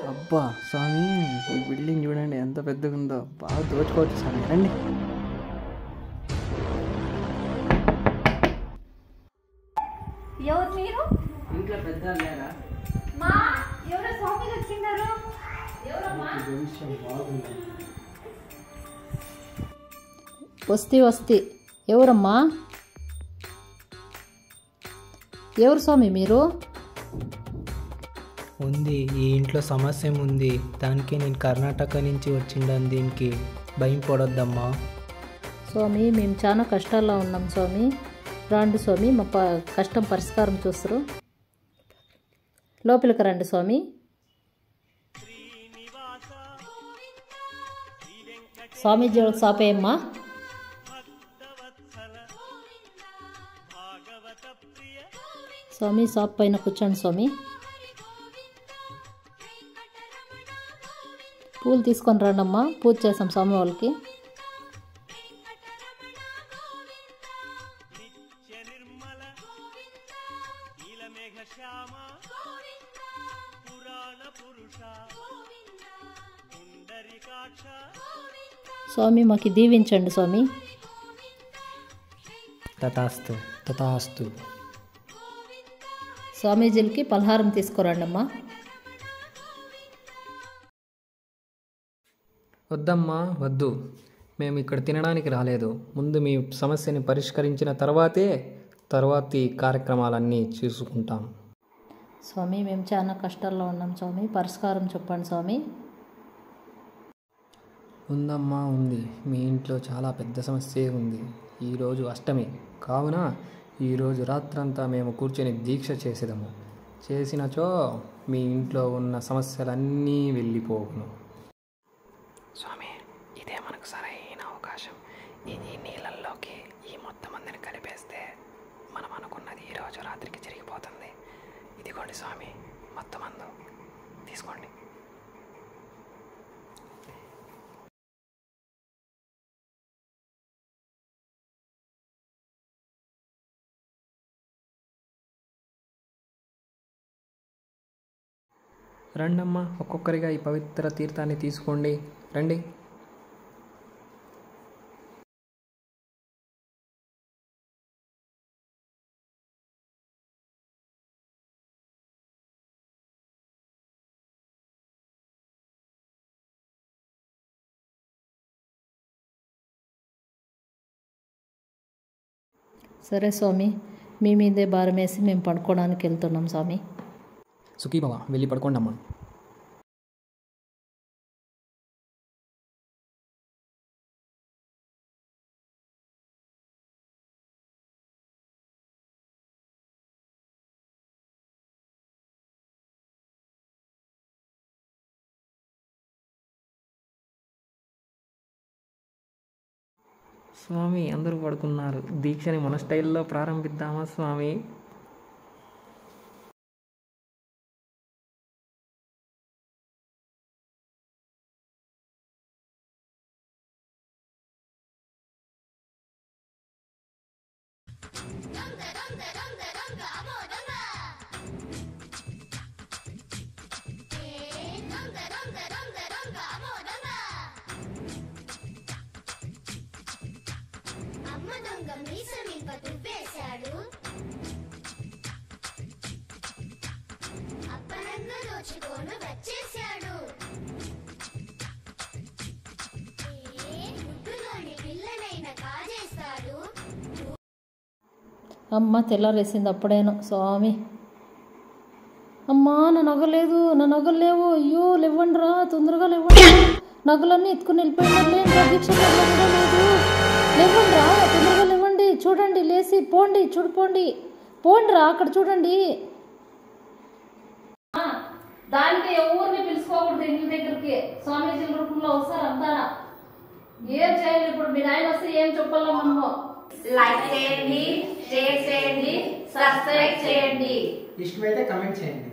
అబ్బా స్వామి ఈ బిల్డింగ్ చూడండి ఎంత పెద్దగా ఉందో బాగా దోచుకోవచ్చు స్వామి రండి ఎవరు మీరు ఇంట్లో పెద్ద లేరా మా ఎవరో స్వామి వచ్చిండారు ఎవరమ్మా వస్తే వస్తే ఎవరమ్మా ఎవరు స్వామి మీరు ఉంది ఈ ఇంట్లో సమస్య ఉంది దానికి నేను కర్ణాటక నుంచి వచ్చిండాను దీనికి భయం పడొద్దమ్మా స్వామి మేము చాలా కష్టాల్లో ఉన్నాం స్వామి రాండి స్వామి మా ప కష్టం పరిష్కారం చూస్తారు లోపలికి రండి స్వామి స్వామీజీ వాళ్ళకి సాపేయమ్మా స్వామి షాప్ పైన కూర్చోండి స్వామి పూలు తీసుకొని రండమ్మా పూజ చేసాం స్వామి వాళ్ళకి స్వామి మాకు దీవించండి స్వామి తథాస్తు తథాస్తు స్వామీజీలకి పలహారం తీసుకురండమ్మా వద్దమ్మా వద్దు మేము ఇక్కడ తినడానికి రాలేదు ముందు మీ సమస్యని పరిష్కరించిన తర్వాతే తర్వాతి కార్యక్రమాలన్నీ చూసుకుంటాం స్వామి మేము చాలా కష్టాల్లో ఉన్నాం స్వామి పరిష్కారం చెప్పండి స్వామి ఉందమ్మా ఉంది మీ ఇంట్లో చాలా పెద్ద సమస్య ఉంది ఈరోజు అష్టమి కావున ఈరోజు రాత్రంతా మేము కూర్చొని దీక్ష చేసేదము చేసినచో మీ ఇంట్లో ఉన్న సమస్యలన్నీ వెళ్ళిపోవును స్వామి ఇదే మనకు సరైన అవకాశం ఈ ఈ నీళ్ళల్లోకి ఈ మొత్తం మందిని కలిపేస్తే మనం అనుకున్నది ఈరోజు రాత్రికి జరిగిపోతుంది ఇదిగోండి స్వామి మొత్తం అందు తీసుకోండి రండమ్మా ఒక్కొక్కరిగా ఈ పవిత్ర తీర్థాన్ని తీసుకోండి రండి సరే స్వామి మీ మీదే భారం వేసి మేము పడుకోవడానికి వెళ్తున్నాం స్వామి సుఖీభవ వెళ్ళి పడుకోండి అమ్మా స్వామి అందరూ పడుకున్నారు దీక్షని మన స్టైల్లో ప్రారంభిద్దామా స్వామి అమ్మ దొంగ మీసమింప దువ్వేశాడు అప్పనంగా దోచుకోను వచ్చేశాడు ఏ గుడ్డులోని పిల్లనైన కాజేస్తాడు అమ్మ తెల్లారేసింది అప్పుడేను స్వామి అమ్మా నా నగలేదు నా నగలు లేవు అయ్యో లేవండి రా తొందరగా లేవండి నగలన్నీ ఎత్తుకుని వెళ్ళిపోయినారు లేండి రా, దీక్ష గదిలో కూడా లేదు లేవండి రా తొందరగా లేవండి చూడండి లేసి పోండి చూడిపోండి పోండి రా అక్కడ చూడండి దానికి ఎవరిని పిలుచుకోకూడదు ఇంటి దగ్గరికి స్వామీజీ రూపంలో వస్తారు అంతా ఏం చేయాలి ఇప్పుడు మీ నాయన వస్తే ఏం చెప్పాలో మనము లైక్ చేయండి షేర్ చేయండి సబ్స్క్రైబ్ చేయండి ఇష్టమైతే కమెంట్ చేయండి